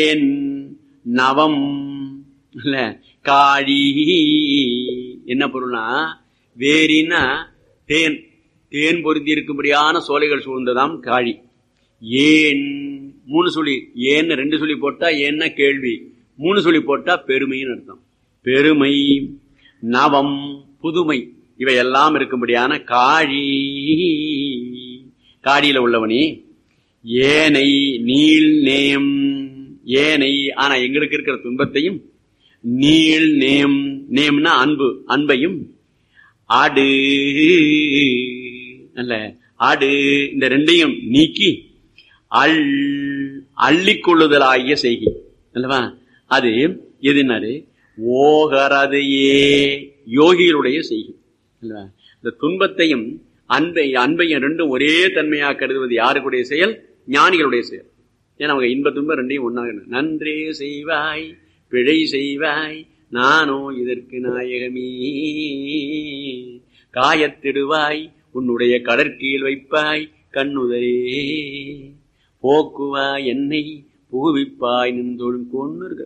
தேன் நவம் இல்ல காழி என்ன பொருள்னா வேரின்னா தேன் தேன் பொருந்தி இருக்கும்படியான சோலைகள் சூழ்ந்ததாம் காழி ஏன் மூணு சொல்லி ஏன்னு ரெண்டு சொல்லி போட்டா என்ன கேள்வி மூணு சொல்லி போட்டா பெருமைன்னு அர்த்தம் பெருமை நவம் புதுமை இவை எல்லாம் இருக்கும்படியான காழி காடியில உள்ளவனே ஏனை நீள் நேம் ஏனை ஆனா எங்களுக்கு இருக்கிற துன்பத்தையும் நீள் நேம் நேம்னா அன்பு அன்பையும் ஆடு அல்ல ஆடு இந்த ரெண்டையும் நீக்கி அள் அள்ளிக்கொள்ளுதலாகிய செய்கை அல்லவா அது எதுனாரு ஓகரதையே யோகிகளுடைய செய்கை அல்லவா இந்த துன்பத்தையும் அன்பை அன்பையும் ரெண்டும் ஒரே தன்மையாக கருதுவது யாருக்குடைய செயல் ஞானிகளுடைய செயல் ஏன்னா அவங்க இன்ப துன்பம் ரெண்டையும் ஒன்றாக நன்றே செய்வாய் பிழை செய்வாய் நானோ இதற்கு நாயகமே காயத்திடுவாய் உன்னுடைய கடற்கீழ் வைப்பாய் கண்ணுதரே போக்குவாய் என்னை பூவிப்பாய் நின்றோடும் கொண்டு இருக்கு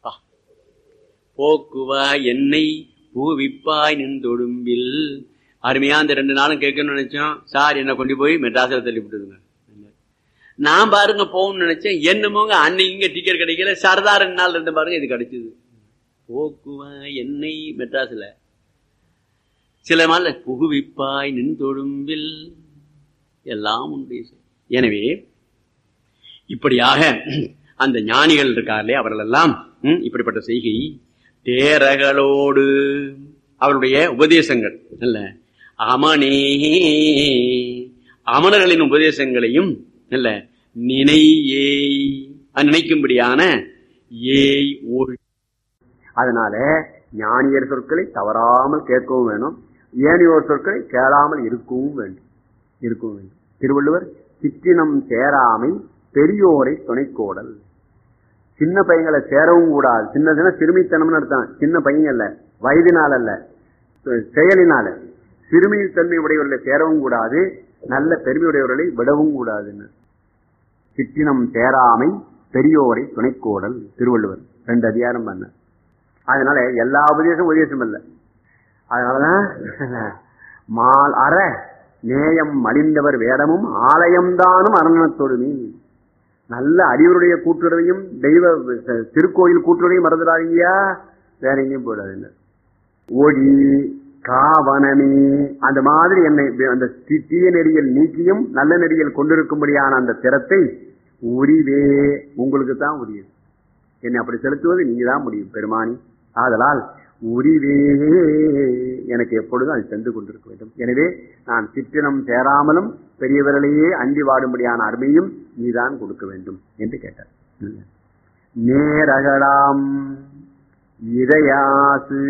போக்குவாய் என்னை பூவிப்பாய் நின்றொடும்பில் அருமையா அந்த ரெண்டு நாளும் கேட்கணும்னு நினைச்சோம் சார் என்ன கொண்டு போய் மெட்ராஸில் தள்ளி விட்டுதுங்க நான் பாருங்க போகணும்னு நினைச்சேன் என்னமோங்க அன்னைக்கு இங்க டிக்கெட் கிடைக்கல சரதா ரெண்டு நாள் ரெண்டு பாருங்க இது கிடைச்சது போக்குவாய் என்னை மெட்ராஸ்ல சில நாள் புகுவிப்பாய் நின் தொடும்பில் எல்லாம் உண்டு எனவே இப்படியாக அந்த ஞானிகள் இருக்கார்களே அவர்கள் எல்லாம் இப்படிப்பட்ட செய்கை தேரகளோடு அவருடைய உபதேசங்கள் அல்ல அமனே அமனர்களின் உபதேசங்களையும் அல்ல நினை ஏய் நினைக்கும்படியான ஏய் ஓழ் அதனால ஞானியர் சொற்களை தவறாமல் கேட்கவும் வேணும் ஏனையோர் சொற்களை கேளாமல் இருக்கவும் வேண்டும் இருக்கவும் வேண்டும் திருவள்ளுவர் சிற்றினம் சேராமை பெரியோரை துணைக்கோடல் சின்ன பையங்களை சேரவும் கூடாது சின்ன சின்ன சிறுமித்தனம்னு அர்த்தம் சின்ன பையன் அல்ல வயதினால் அல்ல செயலினால சிறுமி தன்மை உடையவர்களை சேரவும் கூடாது நல்ல பெருமையுடையவர்களை விடவும் கூடாதுன்னு சிற்றினம் சேராமை பெரியோரை துணைக்கோடல் திருவள்ளுவர் ரெண்டு அதிகாரம் பண்ண அதனால எல்லா உபதேசம் உபதேசம் இல்லை அதனாலதான் மால் அற நேயம் மலிந்தவர் வேடமும் ஆலயம்தானும் அரணத்தொடுமி நல்ல அறிவருடைய கூட்டுறவையும் தெய்வ திருக்கோயில் கூட்டுறவையும் மறந்துடாதீங்கயா வேற எங்கேயும் போடாதுங்க ஒளி காவனமே அந்த மாதிரி என்னை அந்த தீய நெறியில் நீக்கியும் நல்ல நெறியில் கொண்டிருக்கும்படியான அந்த திறத்தை உரிவே உங்களுக்கு தான் உரியது என்னை அப்படி செலுத்துவது நீங்க தான் முடியும் பெருமானி ஆதலால் உரிவே எனக்கு எப்பொழுதும் அது சென்று கொண்டிருக்க வேண்டும் எனவே நான் சிற்றினம் சேராமலும் பெரியவர்களையே அண்டி வாடும்படியான அருமையும் நீதான் கொடுக்க வேண்டும் என்று கேட்டார் நேரகடாம் இதயாசு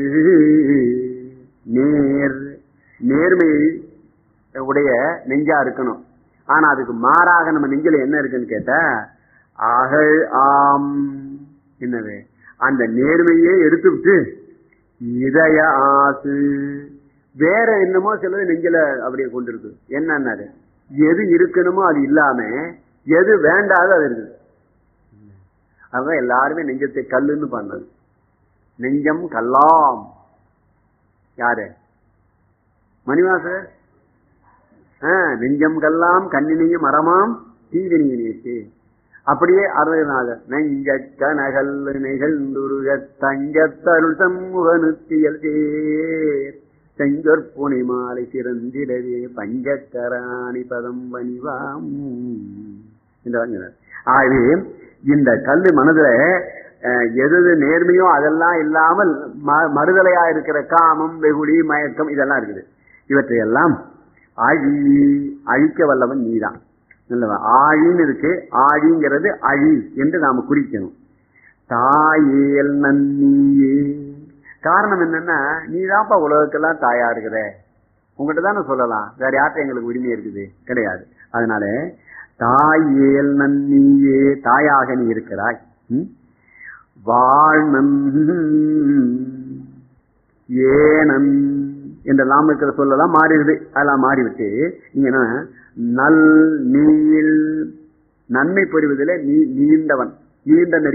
நேர் நேர்மை உடைய நெஞ்சா இருக்கணும் ஆனா அதுக்கு மாறாக நம்ம நெஞ்சில என்ன இருக்குன்னு கேட்ட அகழ் ஆம் என்னது அந்த நேர்மையே எடுத்து விட்டு இதய ஆசு வேற என்னமோ சிலது நெஞ்சில அப்படியே கொண்டிருக்கு என்னன்னாரு எது இருக்கணுமோ அது இல்லாம எது வேண்டாதோ அது இருக்குது அதுதான் எல்லாருமே நெஞ்சத்தை கல்லுன்னு பண்ணது நெஞ்சம் கல்லாம் யாரு மணிவாசர் நெஞ்சம் கல்லாம் கண்ணினையும் மரமாம் தீவினியினேச்சு அப்படியே அருள்நாதர் நெஞ்ச கனகல் நிகழ்ந்துருக தங்கத்தருள் சமூகனுத்தியல் தேர் செஞ்சொற்புனை மாலை சிறந்திடவே பஞ்சக்கராணி பதம் வணிவாம் ஆகவே இந்த கல்லு மனதுல எது நேர்மையோ அதெல்லாம் இல்லாமல் மறுதலையா இருக்கிற காமம் வெகுளி மயக்கம் இதெல்லாம் இருக்குது இவற்றையெல்லாம் அழி அழிக்க வல்லவன் நீதான் ஆழின்னு இருக்கு ஆழிங்கிறது அழி என்று நாம குறிக்கணும் தாயேல் நன்னியே காரணம் என்னன்னா நீதான்ப்பா உலகத்துக்கெல்லாம் தாயா இருக்கிற உங்ககிட்ட தானே சொல்லலாம் வேற யார்கிட்ட எங்களுக்கு உரிமை இருக்குது கிடையாது அதனால தாயேல் நன்னியே தாயாக நீ இருக்கிறாய் வாழ்நன் ஏனன் என்றெல்லாம் இருக்கிற சொல்லலாம் மாறிடுது அதெல்லாம் மாறிவிட்டு நீங்க நல் நீள் நன்மை பெறுவதில் நீ நீண்டவன் நீண்ட